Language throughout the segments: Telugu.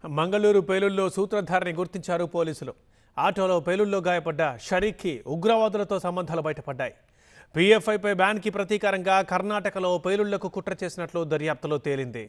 మంగళూరు పేలుల్లో సూత్రధారిని గుర్తించారు పోలీసులు ఆటోలో పేలుల్లో గాయపడ్డ షరీక్కి ఉగ్రవాదులతో సంబంధాలు బయటపడ్డాయి పీఎఫ్ఐపై బ్యాన్కి ప్రతీకారంగా కర్ణాటకలో పేలుళ్లకు కుట్ర చేసినట్లు దర్యాప్తులో తేలింది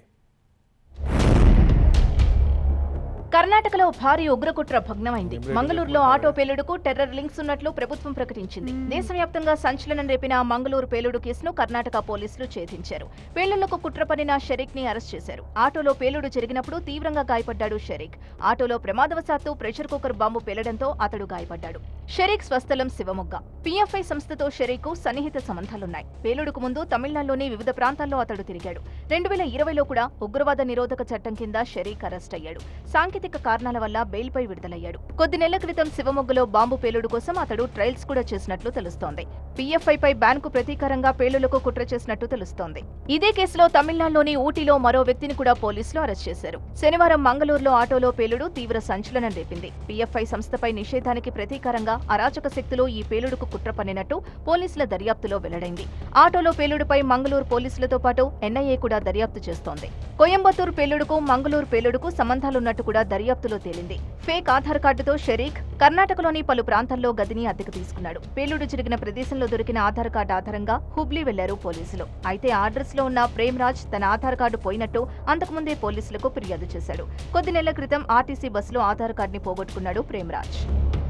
కర్ణాటకలో భారీ ఉగ్రకుట్ర భగ్నమైంది మంగళూరులో ఆటో పేలుడుకు టెర్రర్ లింక్స్ ఉన్నట్లు ప్రభుత్వం ప్రకటించింది దేశవ్యాప్తంగా సంచలనం రేపిన మంగళూరు పేలుడు కేసును కర్ణాటక పోలీసులు ఛేదించారు పేలుళ్లకు కుట్ర పనిన షరీక్ ని అరెస్ట్ చేశారు ఆటోలో పేలుడు జరిగినప్పుడు తీవ్రంగా గాయపడ్డాడు షరీక్ ఆటోలో ప్రమాదవశాత్తు ప్రెషర్ కుక్కర్ బాంబు పేలడంతో అతడు గాయపడ్డాడు షరీక్ స్వస్థలం శివమొగ్గ పీఎఫ్ఐ సంస్థతో షరీక్ సన్నిహిత సంబంధాలున్నాయి పేలుడుకు ముందు తమిళనాడులోని వివిధ ప్రాంతాల్లో అతడు తిరిగాడు రెండు వేల ఇరవైలో కూడా ఉగ్రవాద నిరోధక చట్టం కింద షరీక్ అరెస్ట్ అయ్యాడు సాంకేతిక కారణాల వల్ల బెయిల్పై విడుదలయ్యాడు కొద్ది నెలల క్రితం శివమొగ్గలో బాంబు పేలుడు కోసం అతడు ట్రయల్స్ కూడా చేసినట్లు తెలుస్తోంది పీఎఫ్ఐపై బ్యాన్ కు ప్రతీకారంగా పేలులకు కుట్ర చేసినట్టు తెలుస్తోంది ఇదే కేసులో తమిళనాడులోని ఊటీలో మరో వ్యక్తిని కూడా పోలీసులు అరెస్ట్ చేశారు శనివారం మంగళూరులో ఆటోలో పేలుడు తీవ్ర సంచలనం రేపింది పీఎఫ్ఐ సంస్థపై నిషేధానికి ప్రతీకారంగా అరాచక శక్తులు ఈ పేలుడుకు కుట్ర పన్నినట్టు పోలీసుల దర్యాప్తులో వెల్లడైంది ఆటోలో పేలుడుపై మంగళూరు పోలీసులతో పాటు ఎన్ఐఏ కూడా దర్యాప్తు చేస్తోంది కోయంబత్తూరు పేలుడుకు మంగళూరు పేలుడుకు సంబంధాలున్నట్టు కూడా దర్యాప్తులో తేలింది ఫేక్ ఆధార్ కార్డుతో షరీక్ కర్ణాటకలోని పలు ప్రాంతాల్లో గదిని అద్దెకు తీసుకున్నాడు పేలుడు జరిగిన ప్రదేశంలో దొరికిన ఆధార్ కార్డు ఆధారంగా హుబ్లీ వెళ్లారు పోలీసులు అయితే ఆ అడ్రస్ లో ఉన్న ప్రేమ్రాజ్ తన ఆధార్ కార్డు పోయినట్టు అంతకుముందే పోలీసులకు ఫిర్యాదు చేశాడు కొద్ది నెలల క్రితం ఆర్టీసీ బస్సులో ఆధార్ కార్డుని పోగొట్టుకున్నాడు ప్రేమ్రాజ్